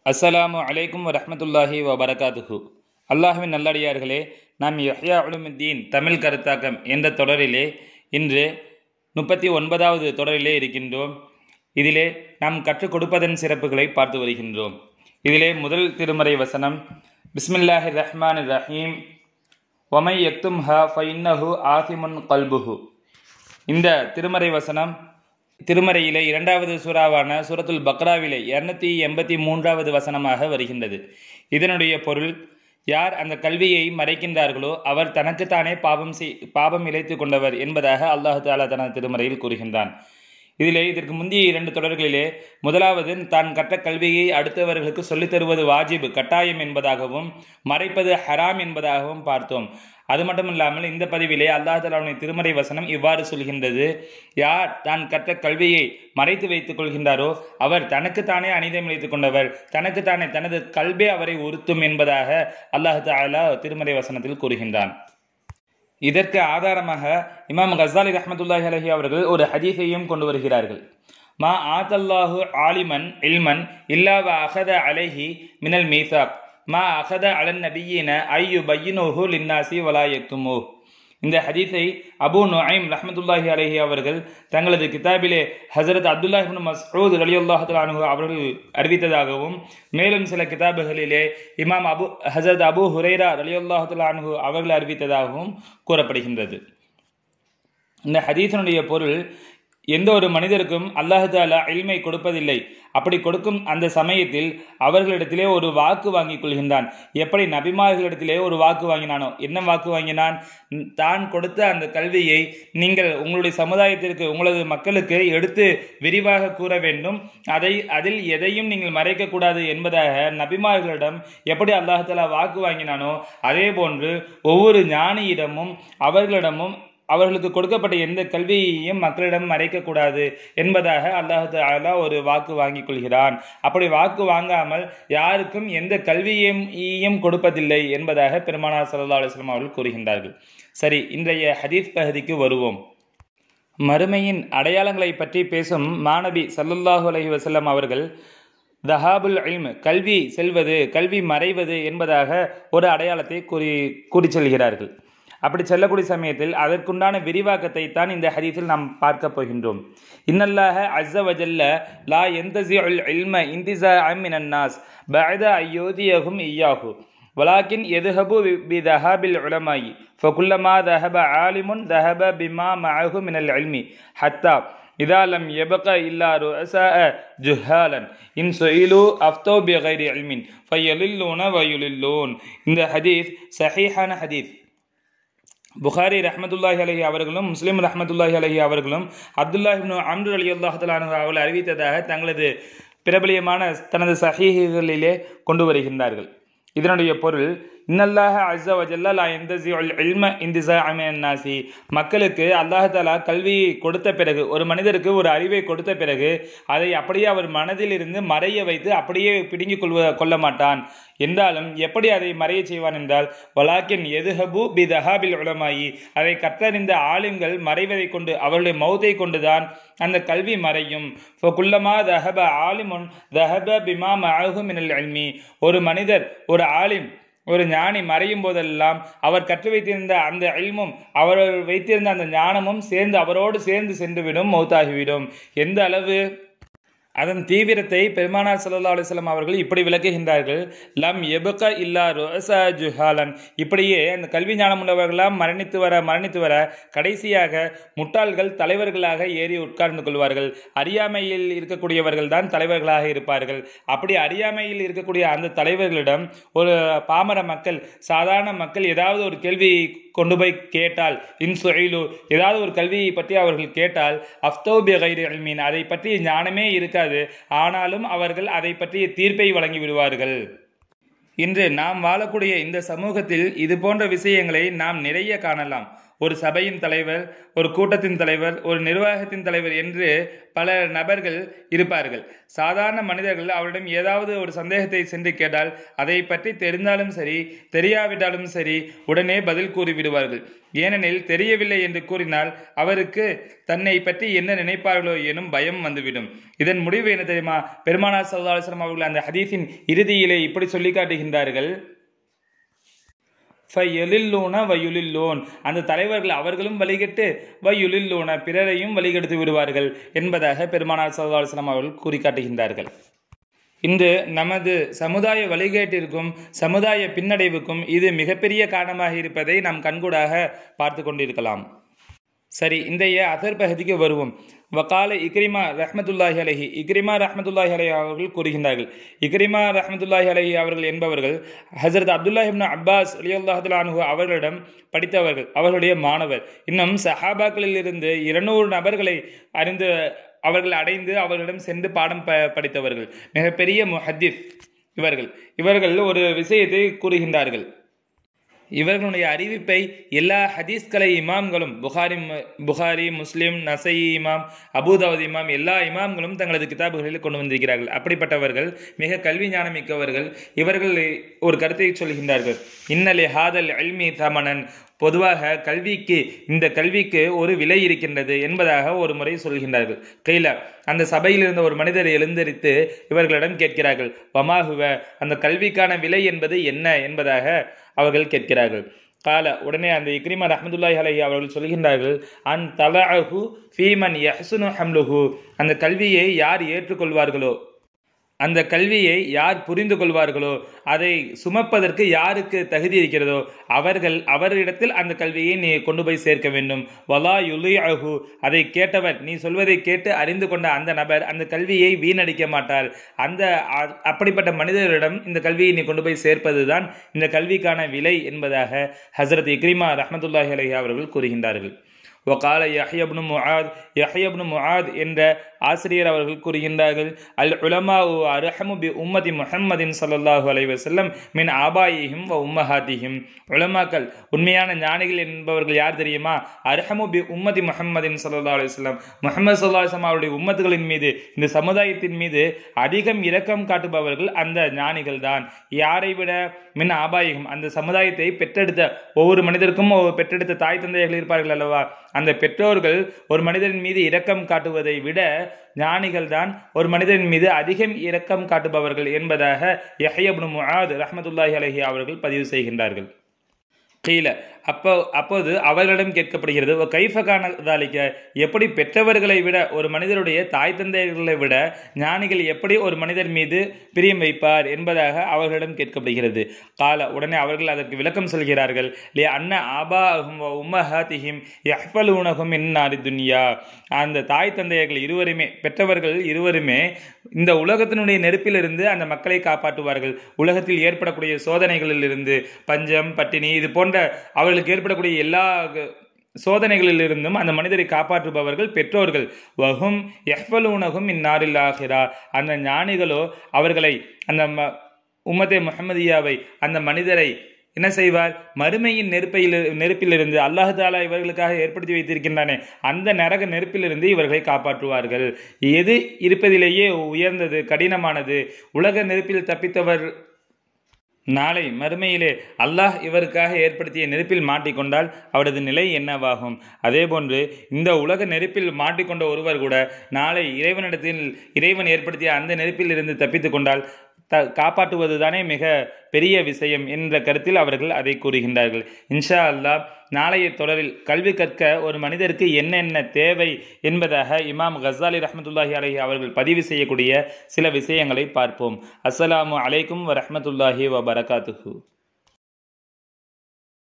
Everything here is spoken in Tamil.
அஸ்ஸலாமு அலைக்கும் வரஹ்மத்துல்லாஹி வபரகாத்துஹு அல்லாஹ்வின் நல்லடியார்களே நாம் யஹ்யா உலுமுத்தீன் தமிழ் கருத்தாக்கம் என்ற தொடரிலே இன்று முப்பத்தி ஒன்பதாவது தொடரிலே இருக்கின்றோம் இதிலே நாம் கற்றுக் கொடுப்பதன் சிறப்புகளை பார்த்து வருகின்றோம் இதிலே முதல் திருமறை வசனம் பிஸ்மில்லாஹி ரஹ்மான் ரஹீம் ஒமை யக்தும் ஹ ஃபைன்னஹு ஆசிமுன் கல்புஹு இந்த திருமறை வசனம் திருமறையிலே இரண்டாவது சூறாவான சூரத்துல் பக்ராவிலே இருநூத்தி எண்பத்தி மூன்றாவது வசனமாக வருகின்றது இதனுடைய பொருள் யார் அந்த கல்வியை மறைக்கின்றார்களோ அவர் தனக்குத்தானே பாவம் செய் பாவம் இழைத்து கொண்டவர் என்பதாக அல்லாஹு தாலா தனது திருமறையில் கூறுகின்றான் இதிலே இதற்கு முந்தைய இரண்டு தொடர்களிலே முதலாவது தான் கற்ற கல்வியை அடுத்தவர்களுக்கு சொல்லித் தருவது வாஜிப் கட்டாயம் என்பதாகவும் மறைப்பது ஹராம் என்பதாகவும் பார்த்தோம் அது மட்டும் இல்லாமல் இந்த பதிவிலே அல்லாஹ் தலாவுடைய திருமறை வசனம் இவ்வாறு சொல்கின்றது யார் தான் கற்ற கல்வியை மறைத்து வைத்துக் கொள்கின்றாரோ அவர் தனக்குத்தானே அனிதம் இழைத்துக் கொண்டவர் தனக்குத்தானே தனது கல்வே அவரை உறுத்தும் என்பதாக அல்லாஹ் தாலா திருமறை வசனத்தில் கூறுகின்றான் இதற்கு ஆதாரமாக இமாம் கசாலி ரஹமத்துல்லாஹி அலஹி அவர்கள் ஒரு ஹதீஸையும் கொண்டு வருகிறார்கள் மா ஆத்தல்லாஹு ஆலிமன் இல்மன் இல்லாவ அகத அலைஹி மினல் மீசாக் மா அகத அலன் நபியின ஐயு பையினோஹு லின்னாசி வலாயத்துமோ இந்த ஹதீஸை அபு நுஐம் ரஹமத்துல்லாஹி அலஹி அவர்கள் தங்களது கிதாபிலே ஹசரத் அப்துல்லாஹிபின் மஸ்ரூத் அலி அல்லாஹு அவர்கள் அறிவித்ததாகவும் மேலும் சில கிதாபுகளிலே இமாம் அபு ஹசரத் அபு ஹுரைரா அலி அல்லாஹு அனுகு அவர்கள் அறிவித்ததாகவும் கூறப்படுகின்றது இந்த ஹதீஸனுடைய பொருள் எந்த ஒரு மனிதருக்கும் அல்லாஹு தாலா இல்மை கொடுப்பதில்லை அப்படி கொடுக்கும் அந்த சமயத்தில் அவர்களிடத்திலே ஒரு வாக்கு வாங்கிக் கொள்கின்றான் எப்படி நபிமார்களிடத்திலே ஒரு வாக்கு வாங்கினானோ என்ன வாக்கு வாங்கினான் தான் கொடுத்த அந்த கல்வியை நீங்கள் உங்களுடைய சமுதாயத்திற்கு உங்களது மக்களுக்கு எடுத்து விரிவாக கூற வேண்டும் அதை அதில் எதையும் நீங்கள் மறைக்கக்கூடாது என்பதாக நபிமார்களிடம் எப்படி அல்லாஹாலா வாக்கு வாங்கினானோ அதே போன்று ஒவ்வொரு ஞானியிடமும் அவர்களிடமும் அவர்களுக்கு கொடுக்கப்பட்ட எந்த கல்வியையும் மக்களிடம் மறைக்கக்கூடாது என்பதாக அல்லாஹு அல்லா ஒரு வாக்கு வாங்கி கொள்கிறான் அப்படி வாக்கு வாங்காமல் யாருக்கும் எந்த கல்வியையும் கொடுப்பதில்லை என்பதாக பெருமானார் சல்லா அலுவலாம் அவர்கள் கூறுகின்றார்கள் சரி இன்றைய ஹதீஸ் பகுதிக்கு வருவோம் மறுமையின் அடையாளங்களை பற்றி பேசும் மாணவி சல்லுல்லாஹு அலஹி வசல்லம் அவர்கள் தஹாபுல் இல்ம் கல்வி செல்வது கல்வி மறைவது என்பதாக ஒரு அடையாளத்தை கூறி கூறி செல்கிறார்கள் அப்படி செல்லக்கூடிய சமயத்தில் அதற்குண்டான விரிவாக்கத்தை தான் இந்த ஹதீஸில் நாம் பார்க்க போகின்றோம் இன்னல்லாக அஸ்ஸ வஜல்ல லா எந்தசி இல்ம இந்திசா அமின் அன்னாஸ் பஅத அய்யோதியகும் இய்யாஹு ولكن يذهب بذهاب العلماء فكلما ذهب عالم ذهب بما معه من العلم حتى إذا لم يبق إلا رؤساء جهالا إن سئلوا أفتوا بغير علم فيللون ويللون இந்த ஹதீஸ் சஹீஹான ஹதீஸ் புகாரி ரஹமத்துல்லாஹி அலஹி அவர்களும் முஸ்லீம் ரஹமத்துல்லாஹி அலஹி அவர்களும் அப்துல்லாஹிப்னு அம்ரு அலி அல்லாஹலானு அவர்கள் அறிவித்ததாக தங்களது பிரபலியமான தனது சஹீகளிலே கொண்டு வருகின்றார்கள் இதனுடைய பொருள் இன்னல்லாஹ அஸ்ஸ வஜல்லா லா எந்தசி இல்ம இந்திசா நாசி மக்களுக்கு அல்லாஹாலா கல்வியை கொடுத்த பிறகு ஒரு மனிதருக்கு ஒரு அறிவை கொடுத்த பிறகு அதை அப்படியே அவர் மனதில் இருந்து மறைய வைத்து அப்படியே பிடுங்கிக் கொள்வ கொள்ள மாட்டான் என்றாலும் எப்படி அதை மறைய செய்வான் என்றால் வலாக்கின் எதுஹபு பி தஹாபில் உலமாயி அதை கற்றறிந்த ஆலிம்கள் மறைவதை கொண்டு அவருடைய மௌத்தை கொண்டுதான் அந்த கல்வி மறையும் குல்லமா தஹப ஆலிமுன் தஹப பிமா மஅஹு மினல் அல்மி ஒரு மனிதர் ஒரு ஆலிம் ஒரு ஞானி மறையும் போதெல்லாம் அவர் கற்று வைத்திருந்த அந்த அல்மும் அவர் வைத்திருந்த அந்த ஞானமும் சேர்ந்து அவரோடு சேர்ந்து சென்றுவிடும் மௌத்தாகிவிடும் எந்த அளவு அதன் தீவிரத்தை பெருமானார் சல்லா அலுவலம் அவர்கள் இப்படி விளக்குகின்றார்கள் லம் எபுக இல்லா ரோசா ஜுஹாலன் இப்படியே அந்த கல்வி ஞானம் உள்ளவர்களாம் மரணித்து வர மரணித்து வர கடைசியாக முட்டாள்கள் தலைவர்களாக ஏறி உட்கார்ந்து கொள்வார்கள் அறியாமையில் இருக்கக்கூடியவர்கள் தான் தலைவர்களாக இருப்பார்கள் அப்படி அறியாமையில் இருக்கக்கூடிய அந்த தலைவர்களிடம் ஒரு பாமர மக்கள் சாதாரண மக்கள் ஏதாவது ஒரு கேள்வி கொண்டு போய் கேட்டால் இன்சுயிலு ஏதாவது ஒரு கல்வியை பற்றி அவர்கள் கேட்டால் அஃப்தோபி கைரி அல்மீன் அதை பற்றி ஞானமே இருக்காது ஆனாலும் அவர்கள் அதை பற்றிய தீர்ப்பை வழங்கி விடுவார்கள் இன்று நாம் வாழக்கூடிய இந்த சமூகத்தில் இது போன்ற விஷயங்களை நாம் நிறைய காணலாம் ஒரு சபையின் தலைவர் ஒரு கூட்டத்தின் தலைவர் ஒரு நிர்வாகத்தின் தலைவர் என்று பல நபர்கள் இருப்பார்கள் சாதாரண மனிதர்கள் அவரிடம் ஏதாவது ஒரு சந்தேகத்தை சென்று கேட்டால் அதை பற்றி தெரிந்தாலும் சரி தெரியாவிட்டாலும் சரி உடனே பதில் கூறிவிடுவார்கள் ஏனெனில் தெரியவில்லை என்று கூறினால் அவருக்கு தன்னை பற்றி என்ன நினைப்பார்களோ எனும் பயம் வந்துவிடும் இதன் முடிவு என்ன தெரியுமா பெருமானார் சல்லாஸ்லம் அவர்கள் அந்த ஹதீஸின் இறுதியிலே இப்படி சொல்லி காட்டுகின்றார்கள் ஃபயுலில்லூன வயுலில்லோன் அந்த தலைவர்கள் அவர்களும் வழிகட்டு வயுலில்லூன பிறரையும் வழிகெடுத்து விடுவார்கள் என்பதாக பெருமானார் சல்லாஸ்லாம் அவர்கள் கூறி காட்டுகின்றார்கள் இன்று நமது சமுதாய வழிகேட்டிற்கும் சமுதாய பின்னடைவுக்கும் இது மிகப்பெரிய காரணமாக இருப்பதை நாம் கண்கூடாக பார்த்து கொண்டிருக்கலாம் சரி இன்றைய அசர் பகுதிக்கு வருவோம் வக்கால இக்ரிமா ரஹமத்துல்லாஹி அலஹி இக்ரிமா ரஹமத்துல்லாஹி அலஹி அவர்கள் கூறுகின்றார்கள் இக்ரிமா ரஹமத்துல்லாஹி அலஹி அவர்கள் என்பவர்கள் ஹசரத் அப்துல்லாஹிப்னு அப்பாஸ் அலி அல்லாஹு அவர்களிடம் படித்தவர்கள் அவர்களுடைய மாணவர் இன்னும் சஹாபாக்களில் இருந்து இருநூறு நபர்களை அறிந்து அவர்கள் அடைந்து அவர்களிடம் சென்று பாடம் ப படித்தவர்கள் மிகப்பெரிய முஹத்திப் இவர்கள் இவர்கள் ஒரு விஷயத்தை கூறுகின்றார்கள் இவர்களுடைய அறிவிப்பை எல்லா ஹதீஸ்கலை இமாம்களும் புகாரி புகாரி முஸ்லிம் நசை இமாம் அபுதாவத் இமாம் எல்லா இமாம்களும் தங்களது கிதாபுகளில் கொண்டு வந்திருக்கிறார்கள் அப்படிப்பட்டவர்கள் மிக கல்வி ஞானம் மிக்கவர்கள் இவர்கள் ஒரு கருத்தை சொல்கின்றார்கள் இன்னலே ஹாதல் அல்மி தமனன் பொதுவாக கல்விக்கு இந்த கல்விக்கு ஒரு விலை இருக்கின்றது என்பதாக ஒரு முறை சொல்கின்றார்கள் கையில அந்த சபையில் இருந்த ஒரு மனிதர் எழுந்தரித்து இவர்களிடம் கேட்கிறார்கள் வமாகுவ அந்த கல்விக்கான விலை என்பது என்ன என்பதாக அவர்கள் கேட்கிறார்கள் கால உடனே அந்த இக்ரிமா ரஹமதுல்லாஹி அலஹி அவர்கள் சொல்கின்றார்கள் அன் தலஹு ஃபீமன் யஹ்சுனு ஹம்லுஹு அந்த கல்வியை யார் ஏற்றுக்கொள்வார்களோ அந்த கல்வியை யார் புரிந்து கொள்வார்களோ அதை சுமப்பதற்கு யாருக்கு தகுதி இருக்கிறதோ அவர்கள் அவரிடத்தில் அந்த கல்வியை நீ கொண்டு போய் சேர்க்க வேண்டும் வலா யுலி அஹு அதை கேட்டவர் நீ சொல்வதை கேட்டு அறிந்து கொண்ட அந்த நபர் அந்த கல்வியை வீணடிக்க மாட்டார் அந்த அப்படிப்பட்ட மனிதரிடம் இந்த கல்வியை நீ கொண்டு போய் சேர்ப்பதுதான் இந்த கல்விக்கான விலை என்பதாக ஹசரத் இக்ரிமா ரஹமத்துல்லாஹி அலஹி அவர்கள் கூறுகின்றார்கள் ஒகால யஹ்யப்னு முஆத் யஹ்யப்னு முஆத் என்ற ஆசிரியர் அவர்கள் கூறுகின்றார்கள் அல் உலமா அரஹமு பி உம்மதி முஹம்மதின் சல்லல்லாஹு அலைஹி வஸல்லம் மின் ஆபாயிஹிம் வ உம்மஹாதிஹிம் உலமாக்கள் உண்மையான ஞானிகள் என்பவர்கள் யார் தெரியுமா அரஹமு பி உம்மதி முஹம்மதின் சல்லல்லாஹு அலைஹி வஸல்லம் முஹம்மது ஸல்லல்லாஹு அலைஹி வஸல்லம் அவருடைய உம்மத்துகளின் மீது இந்த சமுதாயத்தின் மீது அதிகம் இரக்கம் காட்டுபவர்கள் அந்த ஞானிகள் தான் யாரை விட மின் ஆபாயிகம் அந்த சமுதாயத்தை பெற்றெடுத்த ஒவ்வொரு மனிதருக்கும் பெற்றெடுத்த தாய் தந்தையர்கள் இருப்பார்கள் அல்லவா அந்த பெற்றோர்கள் ஒரு மனிதரின் மீது இரக்கம் காட்டுவதை விட ஞானிகள் தான் ஒரு மனிதரின் மீது அதிகம் இரக்கம் காட்டுபவர்கள் என்பதாக யஹ்யப்னு முஆத் ரஹமத்துல்லாஹி அலஹி அவர்கள் பதிவு செய்கின்றார்கள் கீழே அப்போ அப்போது அவர்களிடம் கேட்கப்படுகிறது கைஃபகான தாலிக்க எப்படி பெற்றவர்களை விட ஒரு மனிதருடைய தாய் தந்தையர்களை விட ஞானிகள் எப்படி ஒரு மனிதர் மீது பிரியம் வைப்பார் என்பதாக அவர்களிடம் கேட்கப்படுகிறது கால உடனே அவர்கள் அதற்கு விளக்கம் சொல்கிறார்கள் லே அன்ன ஆபா உம்மஹாத்திஹிம் யஹ்பலூனகும் இன்னாரி துன்யா அந்த தாய் தந்தையர்கள் இருவருமே பெற்றவர்கள் இருவருமே இந்த உலகத்தினுடைய நெருப்பிலிருந்து அந்த மக்களை காப்பாற்றுவார்கள் உலகத்தில் ஏற்படக்கூடிய சோதனைகளில் இருந்து பஞ்சம் பட்டினி இது போன்ற அவர்களுக்கு ஏற்படக்கூடிய எல்லா சோதனைகளில் இருந்தும் அந்த மனிதரை காப்பாற்றுபவர்கள் பெற்றோர்கள் வகும் எஃபலூனகும் இந்நாரில் ஆகிறா அந்த ஞானிகளோ அவர்களை அந்த ம உம்மதே முகமதியாவை அந்த மனிதரை என்ன செய்வார் மறுமையின் நெருப்பையில் நெருப்பிலிருந்து அல்லாஹு தாலா இவர்களுக்காக ஏற்படுத்தி வைத்திருக்கின்றானே அந்த நரக நெருப்பிலிருந்து இவர்களை காப்பாற்றுவார்கள் எது இருப்பதிலேயே உயர்ந்தது கடினமானது உலக நெருப்பில் தப்பித்தவர் நாளை மறுமையிலே அல்லாஹ் இவருக்காக ஏற்படுத்திய நெருப்பில் மாட்டிக்கொண்டால் அவரது நிலை என்னவாகும் அதேபோன்று இந்த உலக நெருப்பில் மாட்டிக்கொண்ட ஒருவர் கூட நாளை இறைவனிடத்தில் இறைவன் ஏற்படுத்திய அந்த நெருப்பில் இருந்து தப்பித்து கொண்டால் த காப்பாற்றுவது தானே மிக பெரிய விஷயம் என்ற கருத்தில் அவர்கள் அதை கூறுகின்றார்கள் இன்ஷா அல்லாஹ் நாளைய தொடரில் கல்வி கற்க ஒரு மனிதருக்கு என்னென்ன தேவை என்பதாக இமாம் கசாலி ரஹமத்துல்லாஹி அலஹி அவர்கள் பதிவு செய்யக்கூடிய சில விஷயங்களை பார்ப்போம் அஸ்ஸலாமு அலைக்கும் வரஹமத்துல்லாஹி வபரகாத்துஹு